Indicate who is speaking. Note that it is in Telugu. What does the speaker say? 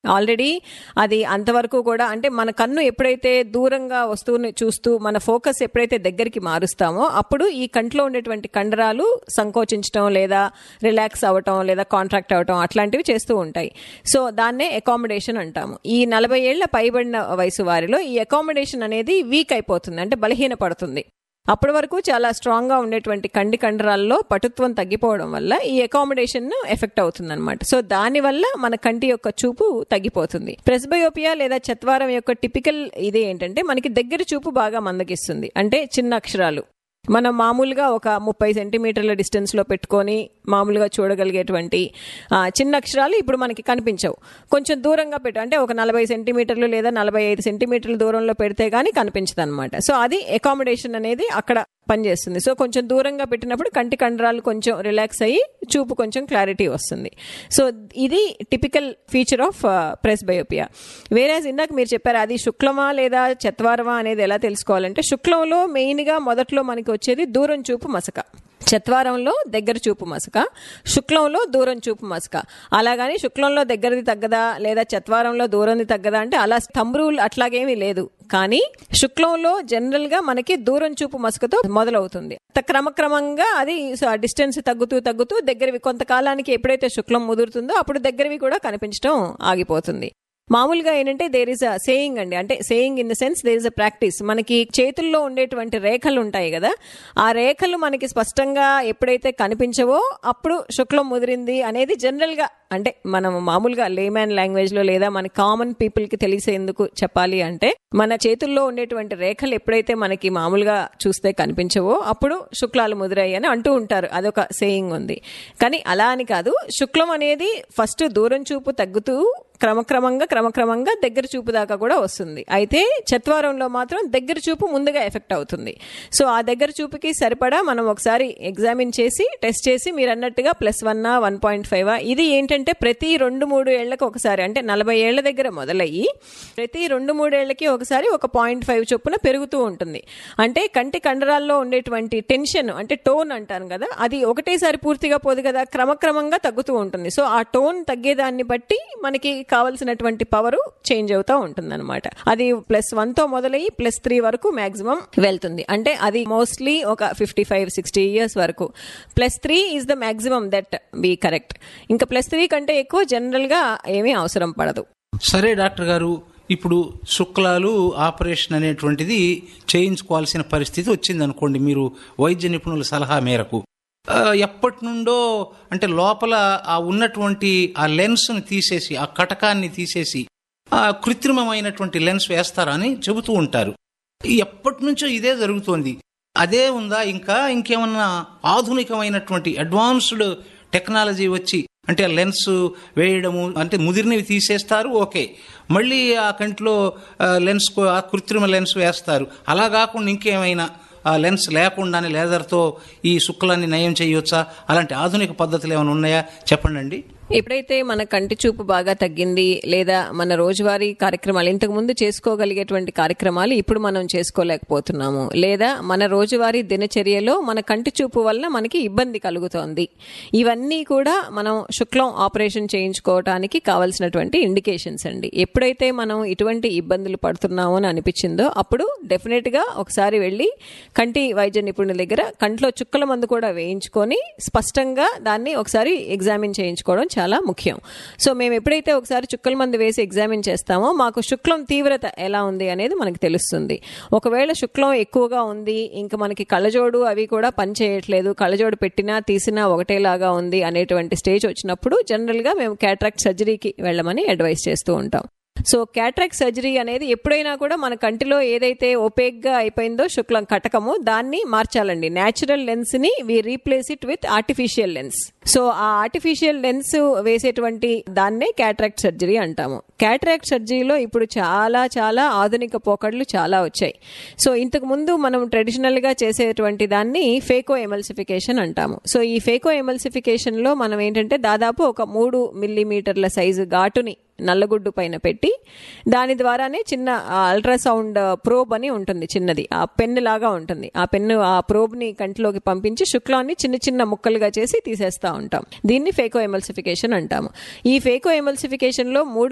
Speaker 1: ఆల్రెడీ అది అంతవరకు కూడా అంటే మన కన్ను ఎప్పుడైతే దూరంగా వస్తువుని చూస్తూ మన ఫోకస్ ఎప్పుడైతే దగ్గరికి మారుస్తామో అప్పుడు ఈ కంట్లో ఉండేటువంటి కండరాలు సంకోచించడం లేదా రిలాక్స్ అవ్వటం లేదా కాంట్రాక్ట్ అవ్వటం అట్లాంటివి చేస్తూ ఉంటాయి సో దాన్నే అకామిడేషన్ అంటాము ఈ నలభై ఏళ్ల పైబడిన వయసు వారిలో ఈ అకామిడేషన్ అనేది వీక్ అయిపోతుంది అంటే బలహీన పడుతుంది అప్పటి వరకు చాలా స్ట్రాంగ్ గా ఉండేటువంటి కండి కండరాల్లో పటుత్వం తగ్గిపోవడం వల్ల ఈ అకామిడేషన్ ఎఫెక్ట్ అవుతుంది అనమాట సో దాని వల్ల మన కంటి యొక్క చూపు తగ్గిపోతుంది ప్రెస్బయోపియా లేదా చత్వారం యొక్క టిపికల్ ఇది ఏంటంటే మనకి దగ్గర చూపు బాగా మందగిస్తుంది అంటే చిన్న అక్షరాలు మనం మామూలుగా ఒక ముప్పై సెంటీమీటర్ల డిస్టెన్స్ లో పెట్టుకొని మామూలుగా చూడగలిగేటువంటి ఆ, చిన్న అక్షరాలు ఇప్పుడు మనకి కనిపించవు కొంచెం దూరంగా పెట్టు అంటే ఒక నలభై సెంటీమీటర్లు లేదా నలభై ఐదు సెంటీమీటర్ల దూరంలో పెడితే గానీ కనిపించదు అనమాట సో అది అకామిడేషన్ అనేది అక్కడ పనిచేస్తుంది సో కొంచెం దూరంగా పెట్టినప్పుడు కంటి కండరాలు కొంచెం రిలాక్స్ అయ్యి చూపు కొంచెం క్లారిటీ వస్తుంది సో ఇది typical feature of presbyopia వేరే ఇందాక మీరు చెప్పారు అది శుక్లమా లేదా చత్వారమా అనేది ఎలా తెలుసుకోవాలంటే శుక్లంలో మెయిన్గా మొదట్లో మనకి వచ్చేది దూరం చూపు మసక చత్వారంలో దగ్గర చూపు మసక శుక్లంలో దూరం చూపు మసక అలాగని శుక్లంలో దగ్గరది తగ్గదా లేదా చత్వారంలో దూరంది తగ్గదా అంటే అలా థంబ్ రూల్ అట్లాగేమీ లేదు కానీ శుక్లంలో జనరల్ గా మనకి దూరం చూపు మసకతో మొదలవుతుంది త- క్రమక్రమంగా అది డిస్టెన్స్ తగ్గుతూ తగ్గుతూ దగ్గరవి కొంతకాలానికి ఎప్పుడైతే శుక్లం ముదురుతుందో అప్పుడు దగ్గరవి కూడా కనిపించడం ఆగిపోతుంది మామూలుగా ఏంటంటే దేర్ ఇస్ అ సేయింగ్ అండి అంటే saying in the sense there is a practice మనకి చేతుల్లో ఉండేటువంటి రేఖలు ఉంటాయి కదా ఆ రేఖలు మనకి స్పష్టంగా ఎప్పుడైతే కనిపించవో అప్పుడు శుక్లం ముదిరింది అనేది జనరల్ గా అంటే మనం మామూలుగా లేమ్యాన్ లాంగ్వేజ్ లో లేదా మన కామన్ పీపుల్ కి తెలిసేందుకు చెప్పాలి అంటే మన చేతుల్లో ఉండేటువంటి రేఖలు ఎప్పుడైతే మనకి మామూలుగా చూస్తే కనిపించవో అప్పుడు శుక్లాలు ముదిరాయి అని అంటూ ఉంటారు అదొక సేయింగ్ ఉంది కానీ అలా అని కాదు శుక్లం అనేది ఫస్ట్ దూరం చూపు తగ్గుతూ క్రమక్రమంగా క్రమక్రమంగా దగ్గర చూపు దాకా కూడా వస్తుంది అయితే చత్వారంలో మాత్రం దగ్గర చూపు ముందుగా ఎఫెక్ట్ అవుతుంది సో ఆ దగ్గర చూపుకి సరిపడా మనం ఒకసారి ఎగ్జామిన్ చేసి టెస్ట్ చేసి మీరు అన్నట్టుగా plus one one point five ఇది ఏంటంటే ప్రతి రెండు మూడు ఏళ్లకు ఒకసారి అంటే నలభై ఏళ్ల దగ్గర మొదలయ్యి ప్రతి రెండు మూడేళ్లకి ఒకసారి ఒక పాయింట్ ఫైవ్ చొప్పున పెరుగుతూ ఉంటుంది అంటే కంటి కండరాల్లో ఉండేటువంటి టెన్షన్ అంటే టోన్ అంటాను కదా అది ఒకటేసారి పూర్తిగా పోదు కదా క్రమక్రమంగా తగ్గుతూ ఉంటుంది సో ఆ టోన్ తగ్గేదాన్ని బట్టి మనకి కావలసినటువంటి పవర్ చేంజ్ అవుతూ ఉంటుంది అనమాట అది ప్లస్ వన్ తో మొదలయ్యి ప్లస్ త్రీ వరకు మాక్సిమం వెళ్తుంది అంటే అది మోస్ట్లీ ఒక ఫిఫ్టీ ఫైవ్ సిక్స్టీ ఇయర్స్ వరకు plus three is the maximum that be correct ఇంకా ప్లస్ త్రీ కంటే ఎక్కువ జనరల్ గా ఏమీ అవసరం పడదు
Speaker 2: సరే డాక్టర్ గారు ఇప్పుడు శుక్లాలు ఆపరేషన్ అనేటువంటిది చేయించుకోవాల్సిన పరిస్థితి వచ్చింది అనుకోండి మీరు వైద్య నిపుణుల సలహా మేరకు ఆ, ఎప్పటి నుండో అంటే లోపల ఆ ఉన్నటువంటి ఆ లెన్స్ను తీసేసి ఆ కటకాన్ని తీసేసి ఆ కృత్రిమమైనటువంటి లెన్స్ వేస్తారని చెబుతూ ఉంటారు ఎప్పటి నుంచో ఇదే జరుగుతోంది అదే ఉందా ఇంకా ఇంకేమన్నా ఆధునికమైనటువంటి అడ్వాన్స్డ్ టెక్నాలజీ వచ్చి అంటే ఆ లెన్స్ వేయడము అంటే ముదిరినవి తీసేస్తారు ఓకే మళ్ళీ ఆ కంట్లో ఆ, లెన్స్ కు- ఆ కృత్రిమ లెన్స్ వేస్తారు అలా కాకుండా ఇంకేమైనా ఆ లెన్స్ లేకుండానే లేజర్తో ఈ శుక్లాన్ని నయం చేయొచ్చా అలాంటి ఆధునిక పద్ధతులు ఏమైనా ఉన్నాయా చెప్పండి అండి
Speaker 1: ఎప్పుడైతే మన కంటి చూపు బాగా తగ్గింది లేదా మన రోజువారీ కార్యక్రమాలు ఇంతకు ముందు చేసుకోగలిగేటువంటి కార్యక్రమాలు ఇప్పుడు మనం చేసుకోలేకపోతున్నాము లేదా మన రోజువారీ దినచర్యలో మన కంటి చూపు వల్ల మనకి ఇబ్బంది కలుగుతోంది ఇవన్నీ కూడా మనం శుక్లం ఆపరేషన్ చేయించుకోవటానికి కావాల్సినటువంటి ఇండికేషన్స్ అండి ఎప్పుడైతే మనం ఇటువంటి ఇబ్బందులు పడుతున్నామో అని అనిపించిందో అప్పుడు డెఫినెట్ గా ఒకసారి వెళ్ళి కంటి వైద్య నిపుణుల దగ్గర కంట్లో చుక్కల మందు కూడా వేయించుకొని స్పష్టంగా దాన్ని ఒకసారి ఎగ్జామిన్ చేయించుకోవడం చాలా ముఖ్యం సో మేము ఎప్పుడైతే ఒకసారి చుక్కల మందు వేసి ఎగ్జామిన్ చేస్తామో మాకు శుక్లం తీవ్రత ఎలా ఉంది అనేది మనకి తెలుస్తుంది ఒకవేళ శుక్లం ఎక్కువగా ఉంది ఇంకా మనకి కళ్ళజోడు అవి కూడా పనిచేయట్లేదు కళ్ళజోడు పెట్టినా తీసినా ఒకటేలాగా ఉంది అనేటువంటి స్టేజ్ వచ్చినప్పుడు జనరల్ గా మేము క్యాట్రాక్ట్ సర్జరీకి వెళ్ళమని అడ్వైస్ చేస్తూ ఉంటాం సో క్యాట్రాక్ట్ సర్జరీ అనేది ఎప్పుడైనా కూడా మన కంటిలో ఏదైతే ఒపేక్ గా అయిపోయిందో శుక్లం కటకము దాన్ని మార్చాలండి న్యాచురల్ లెన్స్ ని we replace it with artificial lens so ఆ ఆర్టిఫిషియల్ లెన్స్ వేసేటువంటి దాన్నే క్యాట్రాక్ట్ సర్జరీ అంటాము క్యాట్రాక్ట్ సర్జరీలో ఇప్పుడు చాలా చాలా ఆధునిక పోకడలు చాలా వచ్చాయి సో ఇంతకు ముందు మనం ట్రెడిషనల్ గా చేసేటువంటి దాన్ని ఫేకో ఎమల్సిఫికేషన్ అంటాము సో ఈ ఫేకో ఎమల్సిఫికేషన్ లో మనం ఏంటంటే దాదాపు ఒక మూడు మిల్లీమీటర్ల సైజు ఘాటుని నల్లగుడ్డు పైన పెట్టి దాని ద్వారానే చిన్న అల్ట్రాసౌండ్ ప్రోబ్ అని ఉంటుంది చిన్నది ఆ పెన్ను లాగా ఉంటుంది ఆ పెన్ను ఆ ప్రోబ్ ని కంటిలోకి పంపించి శుక్లాన్ని చిన్న చిన్న ముక్కలుగా చేసి తీసేస్తా ఉంటాం దీన్ని ఫేకో ఎమల్సిఫికేషన్ అంటాము ఈ ఫేకో ఎమల్సిఫికేషన్ లో మూడు